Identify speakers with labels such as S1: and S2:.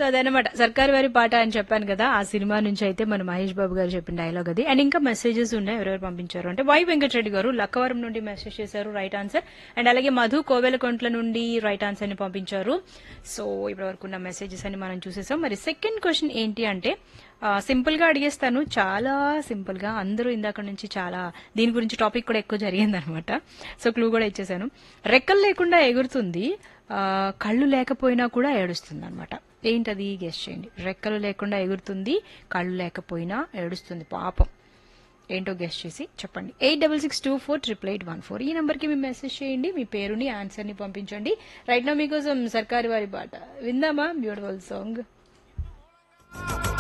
S1: so అదనమాట సర్కారు వారి పాట అని చెప్పాను కదా ఆ సినిమా నుంచి అయితే మన మహేష్ బాబు గారు చెప్పిన డైలాగ్ అది అండ్ ఇంకా మెసేజెస్ ఉన్నాయి ఎవరెవరు పంపించారు అంటే వై వెంకటరెడ్డి గారు లక్కవరం నుండి మెసేజ్ చేశారు రైట్ ఆన్సర్ అండ్ అలాగే మధు కోవెలకొంట్ల నుండి రైట్ ఆన్సర్ ని పంపించారు సో ఇప్పటి వరకు ఉన్న మెసేజెస్ అని మనం చూసేసాం మరి సెకండ్ క్వశ్చన్ ఏంటి అంటే సింపుల్ గా అడిగేస్తాను చాలా సింపుల్ గా అందరూ ఇందాక నుంచి చాలా దీని గురించి టాపిక్ కూడా ఎక్కువ జరిగింది అనమాట సో క్లూ కూడా ఇచ్చేసాను రెక్కలు లేకుండా ఎగురుతుంది ఆ, కళ్ళు లేకపోయినా కూడా ఏడుస్తుంది అనమాట ఏంటది గెస్ట్ చేయండి రెక్కలు లేకుండా ఎగురుతుంది కళ్ళు లేకపోయినా ఏడుస్తుంది పాపం ఏంటో గెస్ట్ చేసి చెప్పండి eight double six two four triple eight one four ఈ నెంబర్కి మీ మెసేజ్ చేయండి మీ పేరుని ఆన్సర్ని పంపించండి రైట్ నా మీకోసం సర్కారు వారి పాట విందామా బ్యూటిఫుల్ సాంగ్